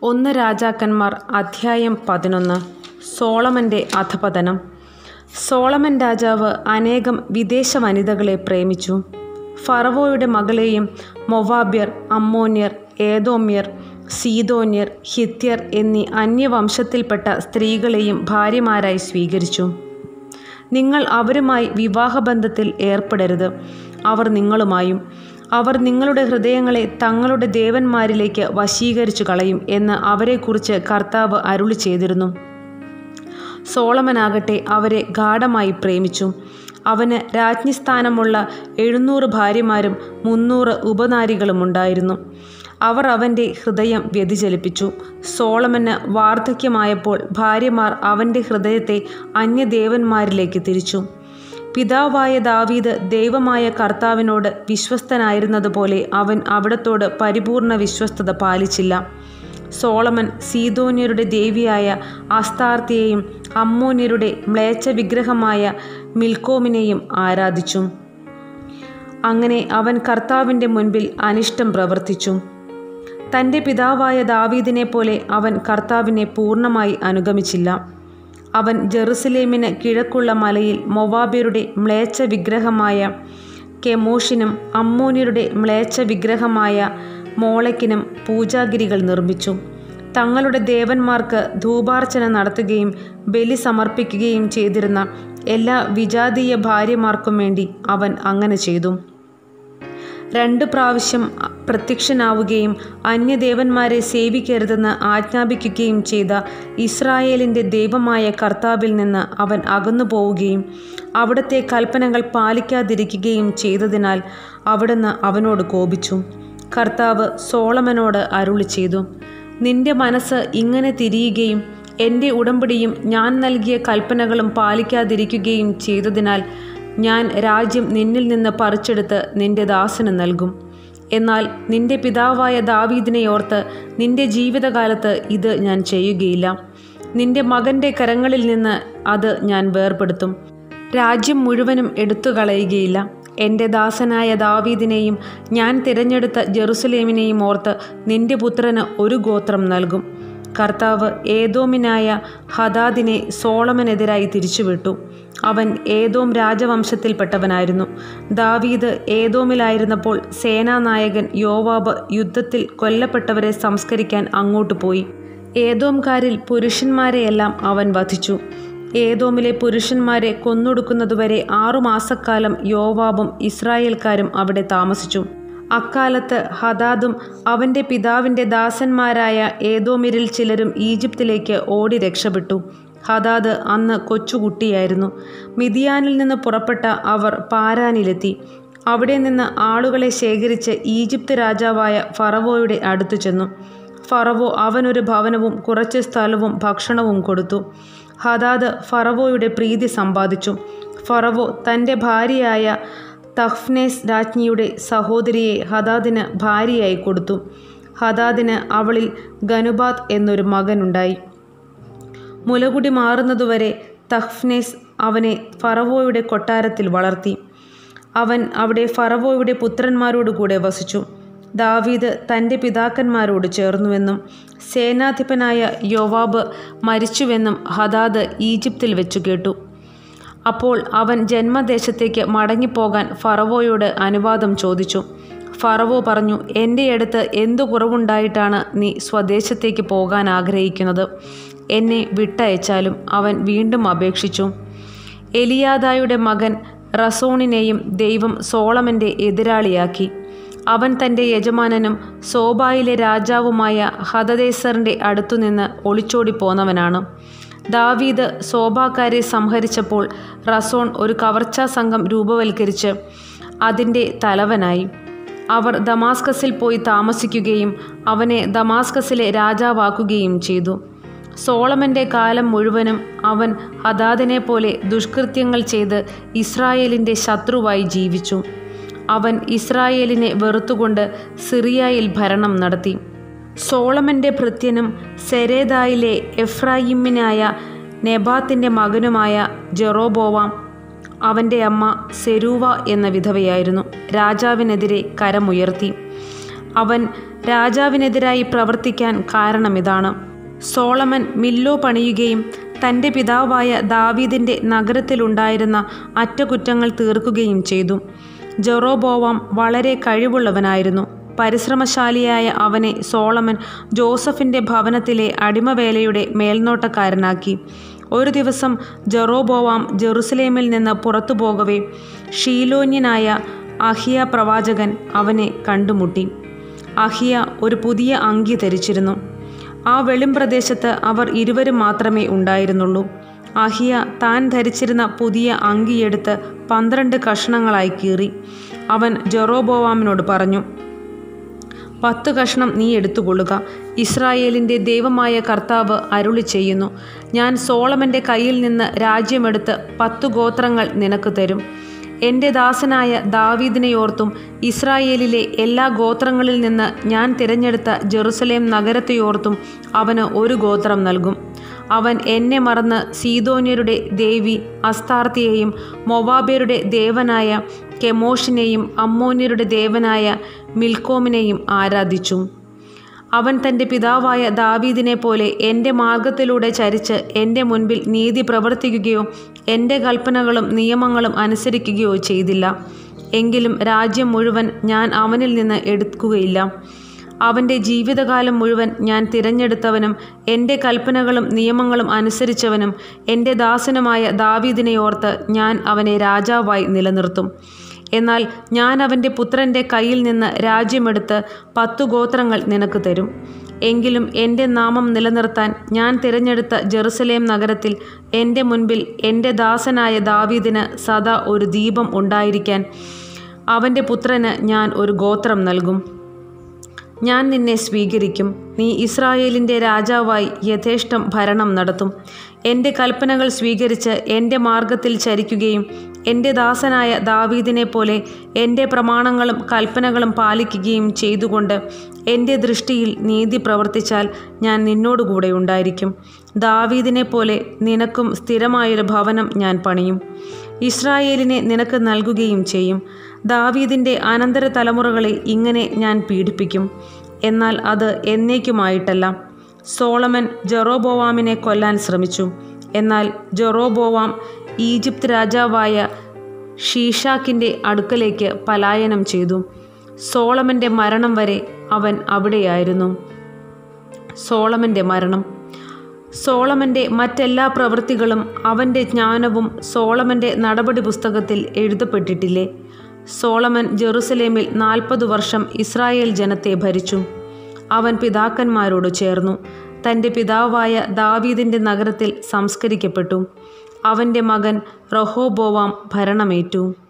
ഒന്ന് രാജാക്കന്മാർ അധ്യായം പതിനൊന്ന് സോളമൻ്റെ അധപതനം സോളമൻ രാജാവ് അനേകം വിദേശ വനിതകളെ പ്രേമിച്ചു ഫറവോയുടെ മകളെയും മൊവാബ്യർ അമ്മോന്യർ ഏതോമ്യർ സീതോന്യർ ഹിത്യർ എന്നീ അന്യവംശത്തിൽപ്പെട്ട സ്ത്രീകളെയും ഭാര്യമാരായി സ്വീകരിച്ചു നിങ്ങൾ അവരുമായി വിവാഹബന്ധത്തിൽ ഏർപ്പെടരുത് അവർ നിങ്ങളുമായും അവർ നിങ്ങളുടെ ഹൃദയങ്ങളെ തങ്ങളുടെ ദേവന്മാരിലേക്ക് വശീകരിച്ചു കളയും എന്ന് അവരെക്കുറിച്ച് കർത്താവ് അരുളി ചെയ്തിരുന്നു സോളമനാകട്ടെ അവരെ ഗാഠമായി പ്രേമിച്ചു അവന് രാജ്ഞിസ്ഥാനമുള്ള എഴുന്നൂറ് ഭാര്യമാരും മുന്നൂറ് ഉപനാരികളും ഉണ്ടായിരുന്നു അവർ അവൻ്റെ ഹൃദയം വ്യതിചലിപ്പിച്ചു സോളമന് വാർദ്ധക്യമായപ്പോൾ ഭാര്യമാർ അവൻ്റെ ഹൃദയത്തെ അന്യദേവന്മാരിലേക്ക് തിരിച്ചു പിതാവായ ദാവീദ് ദൈവമായ കർത്താവിനോട് വിശ്വസ്തനായിരുന്നതുപോലെ അവൻ അവിടത്തോട് പരിപൂർണ വിശ്വസ്തത പാലിച്ചില്ല സോളമൻ സീതോന്യരുടെ ദേവിയായ ആസ്താർത്തിയെയും അമ്മോന്യരുടെ മ്ലേച്ഛ വിഗ്രഹമായ മിൽക്കോമിനെയും ആരാധിച്ചു അങ്ങനെ അവൻ കർത്താവിൻ്റെ മുൻപിൽ അനിഷ്ടം പ്രവർത്തിച്ചു തൻ്റെ പിതാവായ ദാവീദിനെ പോലെ അവൻ കർത്താവിനെ പൂർണ്ണമായി അനുഗമിച്ചില്ല അവൻ ജെറുസലേമിന് കിഴക്കുള്ള മലയിൽ മൊവാബിയരുടെ മ്ലേച്ഛ വിഗ്രഹമായ കെമോഷിനും അമ്മോന്യരുടെ മ്ലേച്ഛ വിഗ്രഹമായ മോളയ്ക്കിനും പൂജാഗിരികൾ നിർമ്മിച്ചു തങ്ങളുടെ ദേവന്മാർക്ക് ധൂപാർച്ചന നടത്തുകയും ബലി സമർപ്പിക്കുകയും ചെയ്തിരുന്ന എല്ലാ വിജാതീയ ഭാര്യമാർക്കും വേണ്ടി അവൻ അങ്ങനെ ചെയ്തു രണ്ട് പ്രാവശ്യം പ്രത്യക്ഷനാവുകയും അന്യദേവന്മാരെ സേവിക്കരുതെന്ന് ആജ്ഞാപിക്കുകയും ചെയ്ത ഇസ്രായേലിൻ്റെ ദൈവമായ കർത്താവിൽ നിന്ന് അവൻ അകന്നു പോവുകയും അവിടുത്തെ കൽപ്പനകൾ പാലിക്കാതിരിക്കുകയും ചെയ്തതിനാൽ അവിടുന്ന് അവനോട് കോപിച്ചു കർത്താവ് സോളമനോട് അരുളി ചെയ്തു നിന്റെ മനസ്സ് ഇങ്ങനെ തിരിയുകയും എൻ്റെ ഉടമ്പടിയും ഞാൻ നൽകിയ കൽപ്പനകളും പാലിക്കാതിരിക്കുകയും ചെയ്തതിനാൽ ഞാൻ രാജ്യം നിന്നിൽ നിന്ന് പറിച്ചെടുത്ത് നിന്റെ ദാസന് നൽകും എന്നാൽ നിന്റെ പിതാവായ ദാവീദിനെ ഓർത്ത് നിന്റെ ജീവിതകാലത്ത് ഇത് ഞാൻ ചെയ്യുകയില്ല നിന്റെ മകൻ്റെ കരങ്ങളിൽ നിന്ന് അത് ഞാൻ വേർപെടുത്തും രാജ്യം മുഴുവനും എടുത്തു കളയുകയില്ല എൻ്റെ ദാസനായ ദാവീദിനെയും ഞാൻ തിരഞ്ഞെടുത്ത ജെറുസലേമിനെയും ഓർത്ത് നിന്റെ പുത്രന് ഒരു ഗോത്രം നൽകും കർത്താവ് ഏതോമിനായ ഹദാദിനെ സോളമനെതിരായി തിരിച്ചുവിട്ടു അവൻ ഏതോം രാജവംശത്തിൽപ്പെട്ടവനായിരുന്നു ദാവീദ് ഏതോമിലായിരുന്നപ്പോൾ സേനാനായകൻ യോവാബ് യുദ്ധത്തിൽ കൊല്ലപ്പെട്ടവരെ സംസ്കരിക്കാൻ അങ്ങോട്ട് പോയി ഏതോംകാരിൽ പുരുഷന്മാരെയെല്ലാം അവൻ വധിച്ചു ഏതോമിലെ പുരുഷന്മാരെ കൊന്നൊടുക്കുന്നതുവരെ ആറുമാസക്കാലം യോവാബും ഇസ്രായേൽക്കാരും അവിടെ താമസിച്ചു അക്കാലത്ത് ഹദാദും അവൻ്റെ പിതാവിൻ്റെ ദാസന്മാരായ ഏതോമിരിൽ ചിലരും ഈജിപ്തിലേക്ക് ഓടി രക്ഷപ്പെട്ടു ഹദാദ് അന്ന് കൊച്ചുകുട്ടിയായിരുന്നു മിതിയാനിൽ നിന്ന് പുറപ്പെട്ട അവർ പാരാനിലെത്തി അവിടെ നിന്ന് ആളുകളെ ശേഖരിച്ച് ഈജിപ്ത് രാജാവായ ഫറവോയുടെ അടുത്തു ചെന്നു ഫറവോ അവനൊരു ഭവനവും കുറച്ച് സ്ഥലവും ഭക്ഷണവും കൊടുത്തു ഹദാദ് ഫറവോയുടെ പ്രീതി സമ്പാദിച്ചു ഫറവോ തൻ്റെ ഭാര്യയായ തഹ്ഫ്നേസ് രാജ്ഞിയുടെ സഹോദരിയെ ഹദാദിന് ഭാര്യയായി കൊടുത്തു ഹദാദിന് അവളിൽ ഗനുബാത്ത് എന്നൊരു മകനുണ്ടായി മുലകുടി മാറുന്നതുവരെ തഹ്ഫ്നേസ് അവനെ ഫറവോയുടെ കൊട്ടാരത്തിൽ വളർത്തി അവൻ അവിടെ ഫറവോയുടെ പുത്രന്മാരോടുകൂടെ വസിച്ചു ദാവീദ് തൻ്റെ പിതാക്കന്മാരോട് ചേർന്നുവെന്നും സേനാധിപനായ യോവാബ് മരിച്ചുവെന്നും ഹദാദ് ഈജിപ്തിൽ വെച്ചു കേട്ടു അപ്പോൾ അവൻ ജന്മദേശത്തേക്ക് മടങ്ങിപ്പോകാൻ ഫറവോയോട് അനുവാദം ചോദിച്ചു ഫറവോ പറഞ്ഞു എൻ്റെ അടുത്ത് എന്തു കുറവുണ്ടായിട്ടാണ് നീ സ്വദേശത്തേക്ക് പോകാൻ ആഗ്രഹിക്കുന്നത് എന്നെ വിട്ടയച്ചാലും അവൻ വീണ്ടും അപേക്ഷിച്ചു എലിയാദായുടെ മകൻ റസോണിനെയും ദൈവം സോളമൻ്റെ എതിരാളിയാക്കി അവൻ തൻ്റെ യജമാനനും സോബായിലെ രാജാവുമായ ഹദദേസറിൻ്റെ അടുത്തുനിന്ന് ഒളിച്ചോടി പോന്നവനാണ് ദാവീദ് സോബാക്കാരെ സംഹരിച്ചപ്പോൾ റസോൺ ഒരു കവർച്ചാ സംഘം രൂപവൽക്കരിച്ച് അതിൻ്റെ തലവനായി അവർ ദമാസ്കസിൽ പോയി താമസിക്കുകയും അവനെ ദമാസ്കസിലെ രാജാവാക്കുകയും ചെയ്തു സോളമൻ്റെ കാലം മുഴുവനും അവൻ ഹദാദിനെ പോലെ ദുഷ്കൃത്യങ്ങൾ ചെയ്ത് ഇസ്രായേലിൻ്റെ ശത്രുവായി ജീവിച്ചു അവൻ ഇസ്രായേലിനെ വെറുത്തുകൊണ്ട് സിറിയയിൽ ഭരണം നടത്തി സോളമൻ്റെ ഭൃത്യനും സെരേദായിലെ എഫ്രായിമിനായ നെബാത്തിൻ്റെ മകനുമായ ജെറോബോവാം അവൻ്റെ അമ്മ സെരൂവ എന്ന വിധവയായിരുന്നു രാജാവിനെതിരെ കരമുയർത്തി അവൻ രാജാവിനെതിരായി പ്രവർത്തിക്കാൻ കാരണമിതാണ് സോളമൻ മില്ലോ പണിയുകയും തൻ്റെ പിതാവായ ദാവീദിൻ്റെ നഗരത്തിലുണ്ടായിരുന്ന അറ്റകുറ്റങ്ങൾ തീർക്കുകയും ചെയ്തു ജെറോബോവാം വളരെ കഴിവുള്ളവനായിരുന്നു പരിശ്രമശാലിയായ അവനെ സോളമൻ ജോസഫിൻ്റെ ഭവനത്തിലെ അടിമവേലയുടെ മേൽനോട്ടക്കാരനാക്കി ഒരു ദിവസം ജെറോബോവാം ജെറുസലേമിൽ നിന്ന് പുറത്തു പോകവേ ഷീലോന്യനായ അഹിയ പ്രവാചകൻ അവനെ കണ്ടുമുട്ടി അഹിയ ഒരു പുതിയ അങ്കി ധരിച്ചിരുന്നു ആ വെളിംപ്രദേശത്ത് അവർ ഇരുവരും മാത്രമേ ഉണ്ടായിരുന്നുള്ളൂ അഹിയ താൻ ധരിച്ചിരുന്ന പുതിയ അങ്കിയെടുത്ത് പന്ത്രണ്ട് കഷ്ണങ്ങളായി കീറി അവൻ ജെറോബോവാമിനോട് പറഞ്ഞു പത്ത് കഷ്ണം നീ എടുത്തുകൊള്ളുക ഇസ്രായേലിൻ്റെ ദൈവമായ കർത്താവ് അരുളി ചെയ്യുന്നു ഞാൻ സോളമൻ്റെ കയ്യിൽ നിന്ന് രാജ്യമെടുത്ത് പത്തു ഗോത്രങ്ങൾ നിനക്ക് തരും എൻ്റെ ദാസനായ ദാവീദിനെയോർത്തും ഇസ്രായേലിലെ എല്ലാ ഗോത്രങ്ങളിൽ നിന്ന് ഞാൻ തിരഞ്ഞെടുത്ത ജെറുസലേം നഗരത്തെയോർത്തും അവന് ഒരു ഗോത്രം നൽകും അവൻ എന്നെ മറന്ന് സീതോന്യരുടെ ദേവി അസ്താർത്തിയെയും മൊവാബിയരുടെ ദേവനായ കെമോഷിനെയും അമ്മോന്യരുടെ ദേവനായ മിൽക്കോമിനെയും ആരാധിച്ചു അവൻ തൻ്റെ പിതാവായ ദാവീദിനെ പോലെ എൻ്റെ മാർഗത്തിലൂടെ ചരിച്ച് എൻ്റെ മുൻപിൽ നീതി പ്രവർത്തിക്കുകയോ എൻ്റെ കൽപ്പനകളും നിയമങ്ങളും അനുസരിക്കുകയോ ചെയ്തില്ല എങ്കിലും രാജ്യം മുഴുവൻ ഞാൻ അവനിൽ നിന്ന് എടുക്കുകയില്ല അവൻ്റെ ജീവിതകാലം മുഴുവൻ ഞാൻ തിരഞ്ഞെടുത്തവനും എൻ്റെ കൽപ്പനകളും നിയമങ്ങളും അനുസരിച്ചവനും എൻ്റെ ദാസനുമായ ദാവീദിനെ ഓർത്ത് ഞാൻ അവനെ രാജാവായി നിലനിർത്തും എന്നാൽ ഞാൻ അവൻ്റെ പുത്രൻ്റെ കയ്യിൽ നിന്ന് രാജ്യമെടുത്ത് പത്തു ഗോത്രങ്ങൾ നിനക്ക് തരും എങ്കിലും എൻ്റെ നാമം നിലനിർത്താൻ ഞാൻ തിരഞ്ഞെടുത്ത ജെറുസലേം നഗരത്തിൽ എൻ്റെ മുൻപിൽ എൻ്റെ ദാസനായ ദാവീദിന് സദാ ഒരു ദീപം ഉണ്ടായിരിക്കാൻ അവൻ്റെ പുത്രന് ഞാൻ ഒരു ഗോത്രം നൽകും ഞാൻ നിന്നെ സ്വീകരിക്കും നീ ഇസ്രായേലിൻ്റെ രാജാവായി യഥേഷ്ടം ഭരണം നടത്തും എൻ്റെ കൽപ്പനകൾ സ്വീകരിച്ച് എൻ്റെ മാർഗത്തിൽ ചരിക്കുകയും എൻ്റെ ദാസനായ ദാവീദിനെ പോലെ എൻ്റെ പ്രമാണങ്ങളും കൽപ്പനകളും പാലിക്കുകയും ചെയ്തുകൊണ്ട് എൻ്റെ ദൃഷ്ടിയിൽ നീതി പ്രവർത്തിച്ചാൽ ഞാൻ നിന്നോടുകൂടെ ഉണ്ടായിരിക്കും ദാവീദിനെ പോലെ നിനക്കും സ്ഥിരമായൊരു ഭവനം ഞാൻ പണിയും ഇസ്രായേലിനെ നിനക്ക് നൽകുകയും ചെയ്യും ദാവീദിൻ്റെ അനന്തര തലമുറകളെ ഇങ്ങനെ ഞാൻ പീഡിപ്പിക്കും എന്നാൽ അത് എന്നേക്കുമായിട്ടല്ല സോളമൻ ജെറോബോവാമിനെ കൊല്ലാൻ ശ്രമിച്ചു എന്നാൽ ജെറോബോവാം ഈജിപ്ത് രാജാവായ ഷീഷാക്കിൻ്റെ അടുക്കലേക്ക് പലായനം ചെയ്തു സോളമൻ്റെ മരണം വരെ അവൻ അവിടെയായിരുന്നു സോളമൻ്റെ മരണം സോളമൻ്റെ മറ്റെല്ലാ പ്രവൃത്തികളും അവൻ്റെ ജ്ഞാനവും സോളമൻ്റെ നടപടി പുസ്തകത്തിൽ എഴുതപ്പെട്ടിട്ടില്ലേ സോളമൻ ജെറുസലേമിൽ നാൽപ്പത് വർഷം ഇസ്രായേൽ ജനത്തെ ഭരിച്ചു അവൻ പിതാക്കന്മാരോട് ചേർന്നു തൻ്റെ പിതാവായ ദാവീദിൻ്റെ നഗരത്തിൽ സംസ്കരിക്കപ്പെട്ടു അവൻ്റെ മകൻ റഹോബോവാം ഭരണമേറ്റു